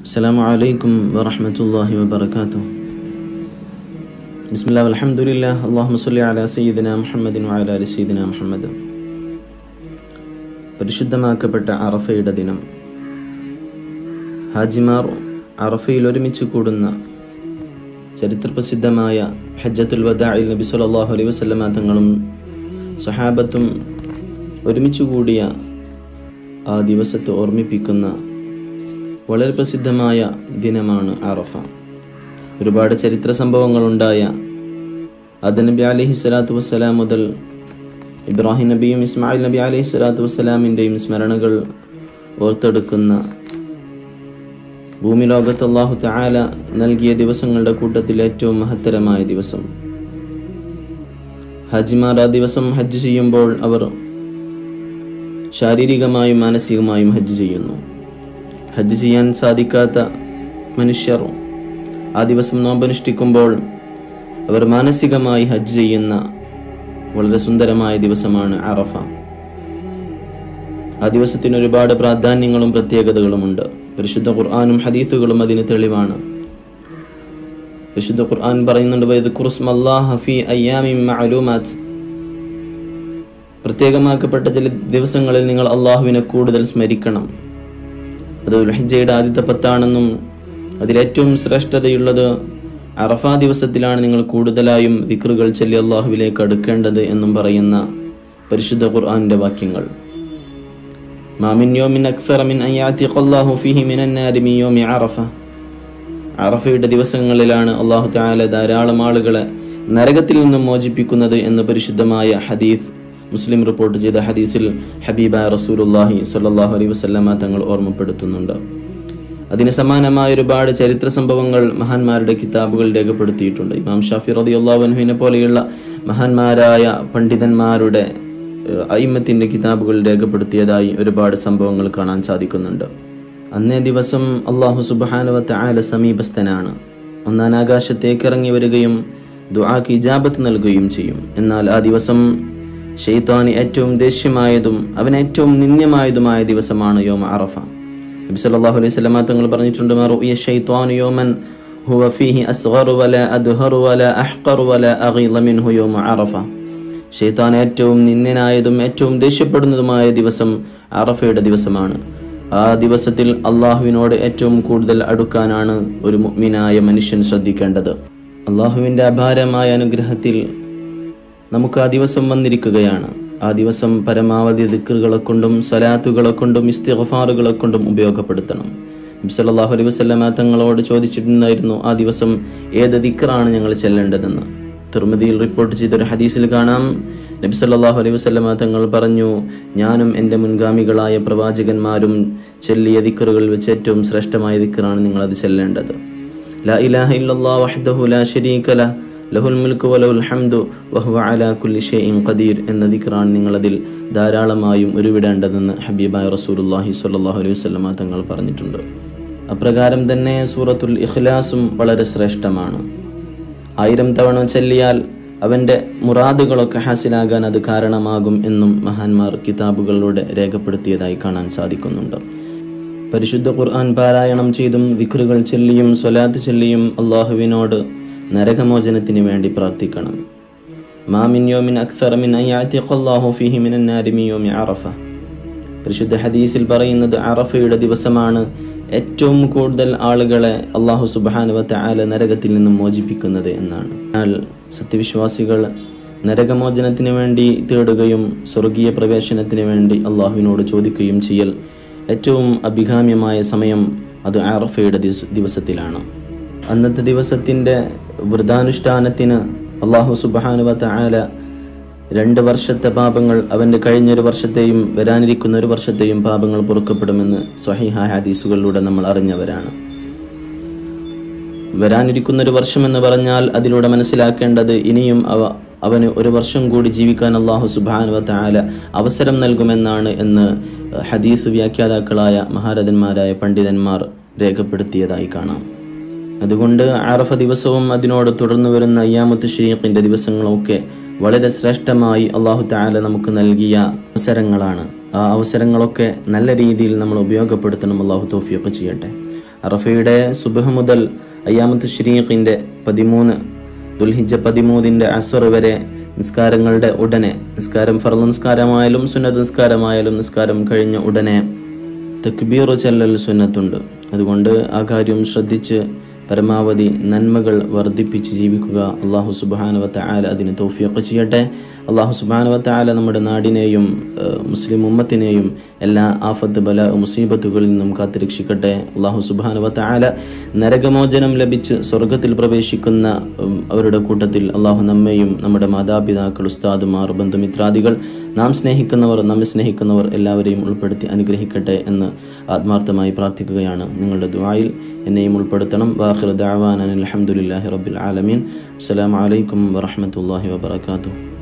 السلام عليكم ورحمة الله وبركاته بسم الله والحمد لله اللهم صل على سيدنا محمد وعلى آل سيدنا محمد പരിശുദ്ധമാക്കപ്പെട്ട അറഫയുടെ ദിനം ഹാജിമാർ അറഫയിൽ ഒരുമിച്ച് കൂടുന്ന ചരിത്രപ്രസിദ്ധമായ ഹജ്ജത്തുൽ വദാഇൽ നബി സല്ലല്ലാഹു അലൈഹി വസല്ലമ തങ്ങളും സഹാബത്തും ഒരുമിച്ച് കൂടിയ ആ ദിവസത്തെ ഓർമ്മിപ്പിക്കുന്ന വളരെ പ്രസിദ്ധമായ ദിനമാണ് അറഫ ഒരുപാട് ചരിത്ര സംഭവങ്ങളുണ്ടായ അദ നബി അലൈഹി സ്വലാത്തു വസ്സലാം മുതൽ ഇബ്രാഹിം നബിയും ഇസ്മായിൽ നബി അലൈഹി സ്വലാത്തു വസ്സലാമിൻ്റെയും സ്മരണകൾ ഓർത്തെടുക്കുന്ന ഭൂമി ലോകത്ത് അള്ളാഹു തആല നൽകിയ ദിവസങ്ങളുടെ കൂട്ടത്തിൽ ഏറ്റവും മഹത്തരമായ ദിവസം ഹജ്ജിമാർ ആ ദിവസം ഹജ്ജ് ചെയ്യുമ്പോൾ അവർ ശാരീരികമായും മാനസികമായും ഹജ്ജ് ചെയ്യുന്നു ഹജ്ജ് ചെയ്യാൻ സാധിക്കാത്ത മനുഷ്യർ ആ ദിവസം നോമ്പനുഷ്ഠിക്കുമ്പോൾ അവർ മാനസികമായി ഹജ്ജ് ചെയ്യുന്ന വളരെ സുന്ദരമായ ദിവസമാണ് അറഫ ആ ദിവസത്തിന് ഒരുപാട് പ്രാധാന്യങ്ങളും പ്രത്യേകതകളുമുണ്ട് പരിശുദ്ധ ഖുർആാനും ഹദീസുകളും അതിന് തെളിവാണ് പരിശുദ്ധ ഖുർആൻ പറയുന്നുണ്ട് വൈദ് ഫി അയ്യാമിൻ മഅലൂമാത്ത് പ്രത്യേകമാക്കപ്പെട്ട ചില ദിവസങ്ങളിൽ നിങ്ങൾ അള്ളാഹുവിനെ കൂടുതൽ സ്മരിക്കണം അത് ഉൽഹിജയുടെ ആദ്യത്തെ പത്താണെന്നും അതിലേറ്റവും ശ്രേഷ്ഠതയുള്ളത് അറഫ ദിവസത്തിലാണ് നിങ്ങൾ കൂടുതലായും വിക്രുകൾ ചൊല്ലി അള്ളാഹുവിലേക്ക് അടുക്കേണ്ടത് എന്നും പറയുന്ന പരിശുദ്ധ ഖുർആാനിന്റെ വാക്യങ്ങൾ മാമിൻ യോമിൻ അക്സറ മിൻ അയ്യാത്തി ഖല്ലാഹു ഫീഹി മിനൻ നാരി മിൻ യോമി അറഫ അറഫയുടെ ദിവസങ്ങളിലാണ് അള്ളാഹു തആല ധാരാളം ആളുകളെ നരകത്തിൽ നിന്നും മോചിപ്പിക്കുന്നത് എന്ന് പരിശുദ്ധമായ ഹദീസ് മുസ്ലിം റിപ്പോർട്ട് ചെയ്ത ഹദീസിൽ ഹബീബ റസൂലുല്ലാഹി സ്വല്ലല്ലാഹു അലൈഹി വസല്ലമ തങ്ങൾ ഓർമ്മപ്പെടുത്തുന്നുണ്ട് അതിന് സമാനമായ ഒരുപാട് ചരിത്ര സംഭവങ്ങൾ മഹാന്മാരുടെ കിതാബുകൾ രേഖപ്പെടുത്തിയിട്ടുണ്ട് ഇമാം ഷാഫി റതി അള്ളാഹുവിനെ പോലെയുള്ള മഹാന്മാരായ പണ്ഡിതന്മാരുടെ അയിമത്തിന്റെ കിതാബുകൾ രേഖപ്പെടുത്തിയതായി ഒരുപാട് സംഭവങ്ങൾ കാണാൻ സാധിക്കുന്നുണ്ട് അന്നേ ദിവസം അള്ളാഹു സുബാനുവത്ത് ആല സമീപസ്ഥനാണ് ഒന്നാം ആകാശത്തേക്ക് ഇറങ്ങി വരികയും ദുആക്ക് ഇജാബത്ത് നൽകുകയും ചെയ്യും എന്നാൽ ആ ദിവസം ഷെയ്ത്താന് ഏറ്റവും ദേഷ്യമായതും അവൻ ഏറ്റവും നിന്ദ്യമായതുമായ ദിവസമാണ് യോമ അറഫ നബി സല്ലല്ലാഹു അലൈഹി വസല്ലം തങ്ങൾ പറഞ്ഞിട്ടുണ്ട് മറുയ ഷൈത്വാനു യോമൻ ഹുവ ഫീഹി അസ്ഗറു വല അദ്ഹറു വല അഹ്ഖറു വല അഗീള മിൻഹു യോമ അറഫ ഷെയ്ത്താൻ ഏറ്റവും നിന്ദ്യനായതും ഏറ്റവും ദേഷ്യപ്പെടുന്നതുമായ ദിവസം അറഫയുടെ ദിവസമാണ് ആ ദിവസത്തിൽ അള്ളാഹുവിനോട് ഏറ്റവും കൂടുതൽ അടുക്കാനാണ് ഒരു മുഅ്മിനായ മനുഷ്യൻ ശ്രദ്ധിക്കേണ്ടത് അള്ളാഹുവിൻ്റെ അപാരമായ അനുഗ്രഹത്തിൽ നമുക്ക് ആ ദിവസം വന്നിരിക്കുകയാണ് ആ ദിവസം പരമാവധി ദിക്കറുകളെ കൊണ്ടും സലാത്തുകളെ കൊണ്ടും ഇസ്തിഗഫാറുകളെ കൊണ്ടും ഉപയോഗപ്പെടുത്തണം നബി സല്ലല്ലാഹു അലൈഹി വസല്ലമ തങ്ങളോട് ചോദിച്ചിട്ടുണ്ടായിരുന്നു ആ ദിവസം ഏത് ദിക്കറാണ് ഞങ്ങൾ ചെല്ലേണ്ടതെന്ന് തുർമതിയിൽ റിപ്പോർട്ട് ചെയ്ത ഒരു ഹദീസിൽ കാണാം നബി സല്ലല്ലാഹു അലൈഹി വസല്ലമ തങ്ങൾ പറഞ്ഞു ഞാനും എൻ്റെ മുൻഗാമികളായ പ്രവാചകന്മാരും ചെല്ലിയ ദിക്കറുകൾ വെച്ച് ഏറ്റവും ശ്രേഷ്ഠമായ ദിക്കറാണ് നിങ്ങൾ അത് ചെല്ലേണ്ടത് ലാ ഇലാഹ ഇല്ലല്ലാഹു വഹ്ദഹു ലാ ശരീക ലഹ് ലഹുൽ മുൽക്ക് വലഹുൽ ഹംദു വഹുവ അലാ കുല്ലി ഷൈഇൻ ഖദീർ എന്ന ദിക്റാണ് നിങ്ങളതിൽ ധാരാളമായും ഉരുവിടേണ്ടതെന്ന് ഹബീബായ റസൂലുള്ളാഹി സ്വല്ലല്ലാഹു അലൈഹി വസല്ലമ തങ്ങൾ പറഞ്ഞിട്ടുണ്ട് അപ്രകാരം തന്നെ സൂറത്തുൽ ഇഖ്ലാസും വളരെ ശ്രേഷ്ഠമാണ് ആയിരം തവണ ചൊല്ലിയാൽ അവൻ്റെ മുറാദുകളൊക്കെ ഹാസിലാകാൻ അത് കാരണമാകും എന്നും മഹാന്മാർ കിതാബുകളിലൂടെ രേഖപ്പെടുത്തിയതായി കാണാൻ സാധിക്കുന്നുണ്ട് പരിശുദ്ധ ഖുർആൻ പാരായണം ചെയ്തും വിക്രുകൾ ചൊല്ലിയും സ്വലാത്ത് ചൊല്ലിയും അള്ളാഹുവിനോട് നരകമോചനത്തിന് വേണ്ടി പ്രാർത്ഥിക്കണം മാമിൻ യോമിൻ അക്സറ മിൻ അയ്യാത്തിഖല്ലാഹു ഫീഹി മിനൻ നാരി മിൻ യോമി അറഫ പരിശുദ്ധ ഹദീസിൽ പറയുന്നത് അറഫയുടെ ദിവസമാണ് ഏറ്റവും കൂടുതൽ ആളുകളെ അള്ളാഹു സുബാനുവത്തെ ആല നരകത്തിൽ നിന്നും മോചിപ്പിക്കുന്നത് എന്നാണ് എന്നാൽ സത്യവിശ്വാസികൾ നരകമോചനത്തിന് വേണ്ടി തേടുകയും സ്വർഗീയ പ്രവേശനത്തിന് വേണ്ടി അള്ളാഹുവിനോട് ചോദിക്കുകയും ചെയ്യൽ ഏറ്റവും അഭികാമ്യമായ സമയം അത് അറഫയുടെ ദിവസത്തിലാണ് അന്നത്തെ ദിവസത്തിൻ്റെ വ്രതാനുഷ്ഠാനത്തിന് അള്ളാഹു സുബാനുവത്ത ആല രണ്ട് വർഷത്തെ പാപങ്ങൾ അവൻ്റെ കഴിഞ്ഞൊരു വർഷത്തെയും വരാനിരിക്കുന്ന ഒരു വർഷത്തെയും പാപങ്ങൾ പൊറുക്കപ്പെടുമെന്ന് സ്വഹിഹ ഹദീസുകളിലൂടെ നമ്മൾ അറിഞ്ഞവരാണ് വരാനിരിക്കുന്ന ഒരു വർഷം എന്ന് പറഞ്ഞാൽ അതിലൂടെ മനസ്സിലാക്കേണ്ടത് ഇനിയും അവ അവന് ഒരു വർഷം കൂടി ജീവിക്കാൻ അള്ളാഹു സുബാനുവത്ത ആല അവസരം നൽകുമെന്നാണ് എന്ന് ഹദീസ് വ്യാഖ്യാതാക്കളായ മഹാരഥന്മാരായ പണ്ഡിതന്മാർ രേഖപ്പെടുത്തിയതായി കാണാം അതുകൊണ്ട് ആറഫ ദിവസവും അതിനോട് തുടർന്നു വരുന്ന അയ്യാമുത്ത് ഷരീഖിൻ്റെ ദിവസങ്ങളൊക്കെ വളരെ ശ്രേഷ്ഠമായി അള്ളാഹു താല നമുക്ക് നൽകിയ അവസരങ്ങളാണ് ആ അവസരങ്ങളൊക്കെ നല്ല രീതിയിൽ നമ്മൾ ഉപയോഗപ്പെടുത്തണം അള്ളാഹു തോഫിയൊക്കെ ചെയ്യട്ടെ അറഫയുടെ സുബഹ് മുതൽ അയ്യാമത്ത് ഷരീഖിൻ്റെ പതിമൂന്ന് ദുൽഹിജ പതിമൂന്നിൻ്റെ അസർ വരെ നിസ്കാരങ്ങളുടെ ഉടനെ നിസ്കാരം ഫർദ് നിസ്കാരമായാലും സുന്നത്ത് നിസ്കാരമായാലും നിസ്കാരം കഴിഞ്ഞ ഉടനെ തക്ബീർ ചെല്ലൽ സുന്നത്തുണ്ട് അതുകൊണ്ട് ആ കാര്യം ശ്രദ്ധിച്ച് പരമാവധി നന്മകൾ വർദ്ധിപ്പിച്ച് ജീവിക്കുക അള്ളാഹു സുബാനുവത്ത ആല അതിന് തൗഫീഖ് ചെയ്യട്ടെ അള്ളാഹു സുബാനുവത്ത ആല നമ്മുടെ നാടിനെയും ഏഹ്, മുസ്ലിം ഉമ്മത്തിനെയും എല്ലാ ആഫത്ത് ബല മുസീബത്തുകളിൽ നിന്നും കാത്തുരക്ഷിക്കട്ടെ അള്ളാഹു സുബാനുവത്ത ആല നരകമോചനം ലഭിച്ച് സ്വർഗത്തിൽ പ്രവേശിക്കുന്ന ഉം, അവരുടെ കൂട്ടത്തിൽ അള്ളാഹു നമ്മെയും നമ്മുടെ മാതാപിതാക്കൾ ഉസ്താദുമാർ ബന്ധുമിത്രാദികൾ നാം സ്നേഹിക്കുന്നവർ നമ്മെ സ്നേഹിക്കുന്നവർ എല്ലാവരെയും ഉൾപ്പെടുത്തി അനുഗ്രഹിക്കട്ടെ എന്ന് ആത്മാർത്ഥമായി പ്രാർത്ഥിക്കുകയാണ് നിങ്ങളുടെ ദുആയിൽ എന്നെയും ഉൾപ്പെടുത്തണം വാഹിർ ദാവാൻ അലഹമുല്ലാഹി റബ്ബിൽ ആലമീൻ അസ്സലാമു അലൈക്കും വറഹ്മത്തുള്ളാഹി വബറകാതുഹു